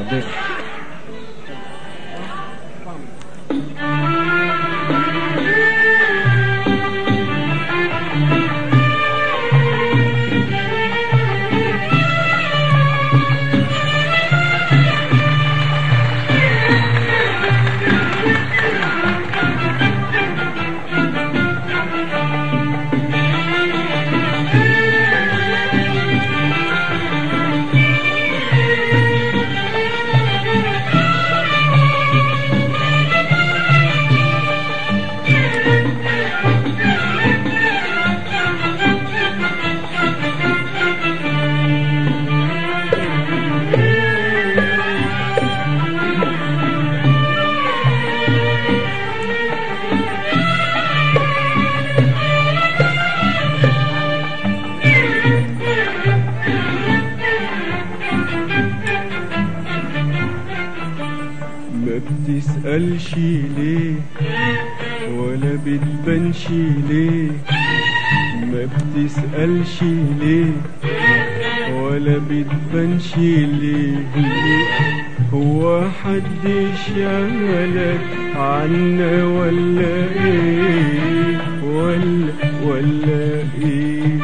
حاضر ما بتسألش ليه ولا بتبانش ليه ما بتسألش ليه ولا بتبانش ليه هو حد شغلك عنا ولا ايه ولا ولا ايه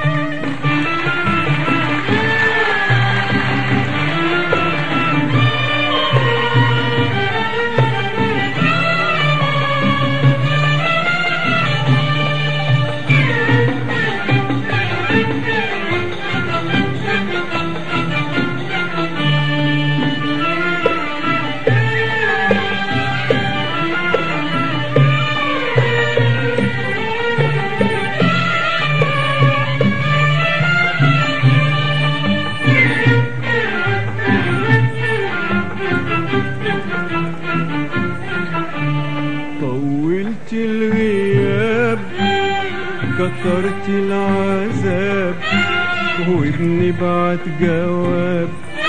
طولت الغياب كترت العذاب وبنبعت جواب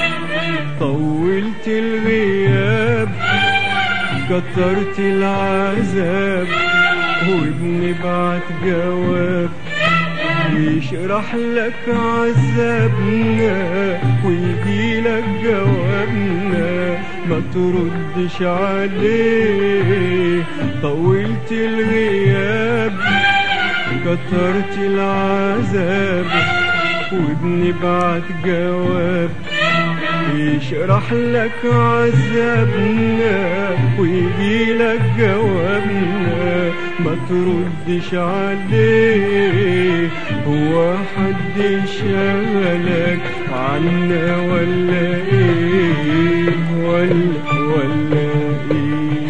طولت الغياب كترت العذاب وبنبعت جواب يشرح لك عذابنا ويجي لك جوابنا ما تردش عليه طولت الغياب كترت العذاب وبنبعت جواب يشرح لك عذابنا ويجي لك جوابنا ما تردش عليه هو حد شغلك عنا ولا ايه ولا ولا ايه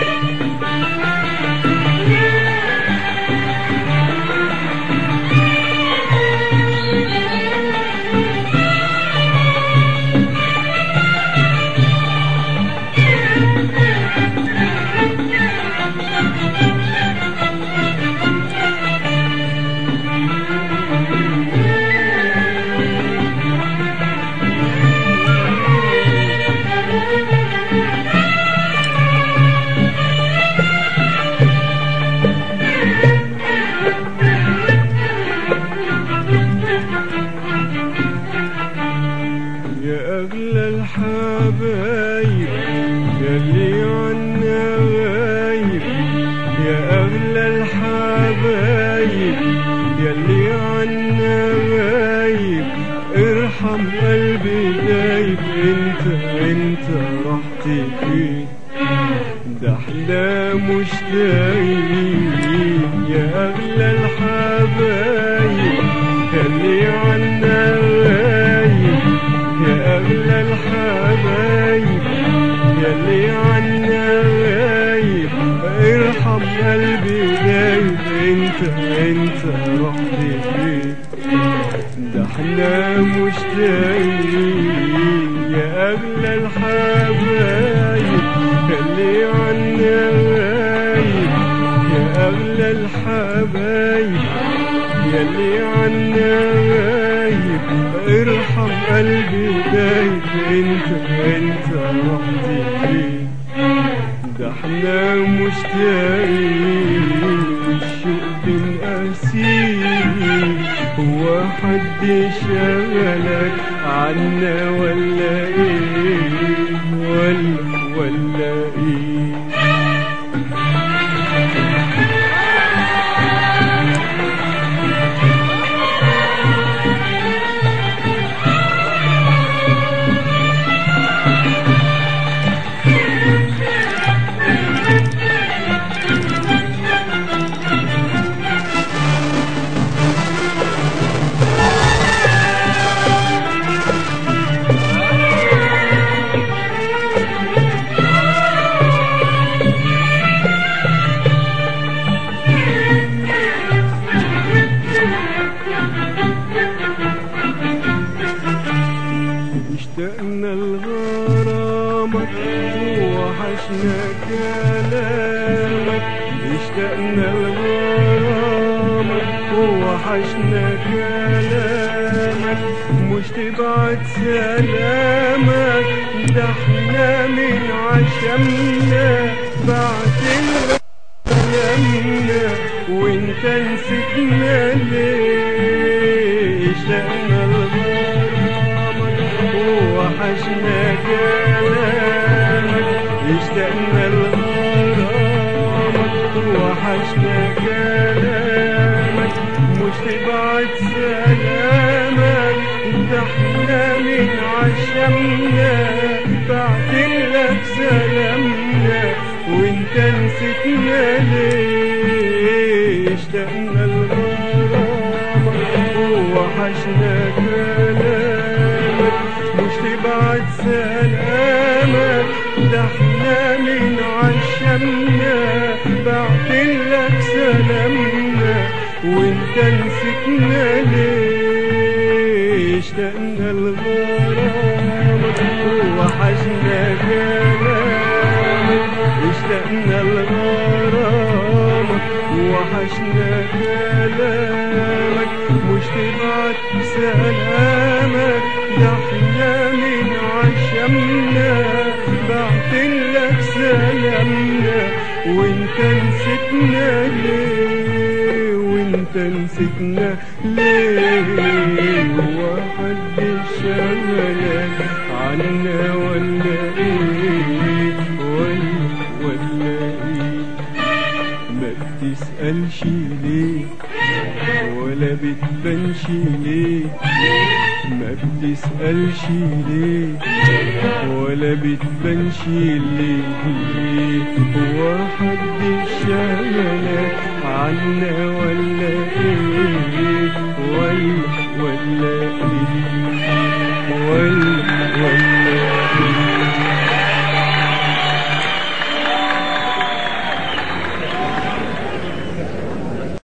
يا أغلى الحبايب يا اللي عنا غايب يا أغلى الحبايب يا اللي عنا غايب ارحم قلبي دايب انت انت رحت فين ده احنا مشتاقين يا اغلى الحبايب يا اللي عنا غايب يا اغلى الحبايب يا اللي عنا غايب ارحم قلبي دايب انت انت رحت فين ده احنا مشتاقين يا اغلى الحبايب اللي عنا غايب يا اغلى الحبايب يلي عنا غايب ارحم قلبي دايب انت انت رحت فين ده احنا مشتاقين والشوق بنقاسيه هو حد شغلك عنا ولا ايه اشتقنا لغرامك ووحشنا كلامك اشتقنا لغرامك ووحشنا كلامك مش تبعت سلامك ده احنا من عشمنا بعت كلامنا وانت نسيتنا ليه اشتقنا لغرامك ووحشنا كلامك اشتقنا لغرامك ووحشنا كلامك مش تبعت سلامك ده احنا من عشمنا بعتلك سلامنا وانت نسيتنا ليه اشتقنا لغرامك ووحشنا كلامك مش تبعت سلامك ده احنا من عشمنا بعتلك سلامنا وانت نسيتنا ليه اشتقنا لغرامك ووحشنا كلامك اشتقنا لغرامك ووحشنا كلامك مش تبعت سلامك ده احنا من عشمنا بعتلك سلامنا وانت نسيتنا ليه وانت نسيتنا ليه هو حد شغلك عنا ولا ايه ولا ولا ايه ما بتسألش ليه ولا بتبانش ليه ما بتسألش ليه ولا بتبانش ليه هو حد شغلك عنا ولا ايه ولا ولا ايه ولا